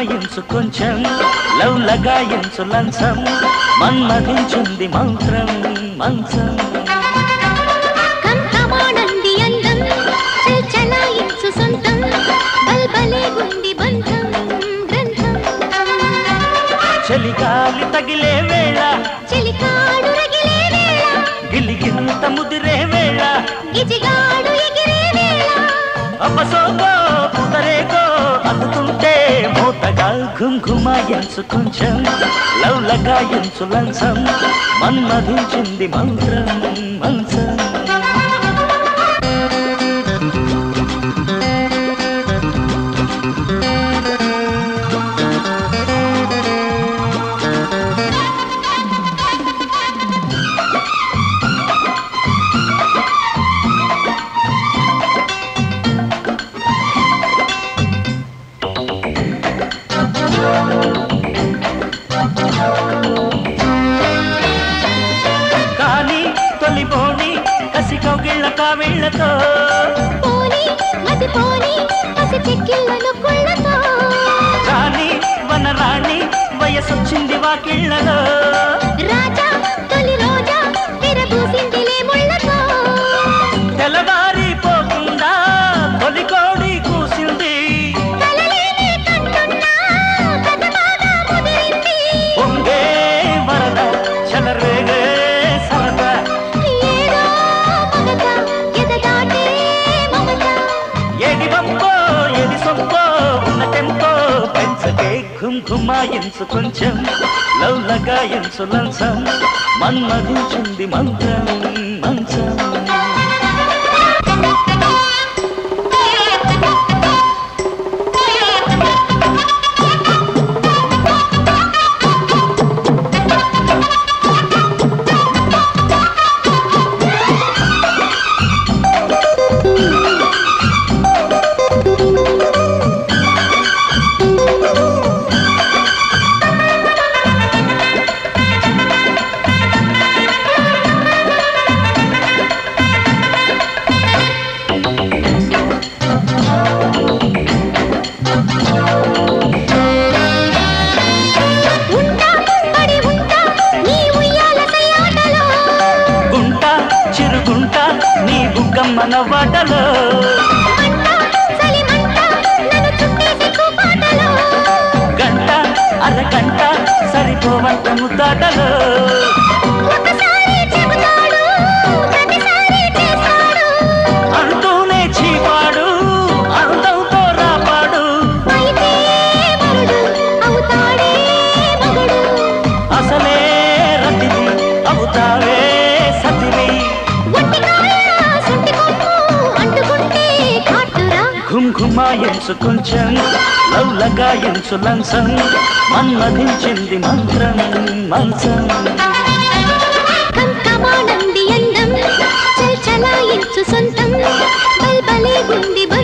ఘుమాయించు కొంచెం లవ్ లగాయించు లంచం మన్మధించింది మంత్రం మంచం కంకమానంది అందం చలాయించు సొంతం బల్బలే గుండి బంధం గ్రంథం చలిగాలి తగిలే వేళ చెలికాడు రగిలే వేళ గిలిగింత ముదిరే వేళ గిజిగాడు ఎగిరే వేళ అపసోగో పుదరేగో అందుతుంటే మూతగా ఘుంఘుమాయించు కొంచెం లవ్ లగాయించు లంచం మన్మధించింది మంత్రం మంచం కానీ తొలిపోని కసి కౌగిళ్ళ కావిళ్ళతో పోని మతి పోని పసి చెక్కిళ్ళను కుళ్ళతో రాణి వనరాణి వయసొచ్చింది వాకిళ్ళలో రాజా తొలి రోజా విరబూసిందిలే ముళ్ళతో తెల్లవారిపోకుండా తొలి కోడి కూసింది కలలేని కంటున్నా కథ బాగా ముదిరింది పొంగే వరద చలరేగే సరద ఏదో మగత ఎదగాటే మమత ఏది వంపో ఏది సొంపో ఉన్న టెంపో పెంచకే ఘుమ్ ఘుమాయించు కొంచెం లవ్ లగాయించు లంచం మన్మధించింది మంత్రం మంచం ఉంటా పడి ఉంటా నీ ఉయ్యాల సయ్యాటలో గుంట చిరుగుంట నీ బుగ్గమ్మన వాటలో మంట చలిమంట నన్ను చుట్టేసి కూపాటలో గంట అరగంట సరిపోవంట ముద్దాటలో ఒకసారి చెబుతాడు ప్రతిసారి చేస్తాడు అంటూనే చీపాడు అందంతో రాపాడు అయితే మరుడు అవుతాడే మగుడు అసలే రతివి అవుతావే సతివి ఒట్టి కాళ్ళ సుంటి కొమ్ము అంటుకుంటే కాటురా ఘుమ్ ఘుమాయించు కొంచెం లవ్ లగాయించు లంచం మన్మధించింది మంత్రం మంచం కంకమానంది అందం చల్ చలాయించు సొంతం బల్బలే గుండి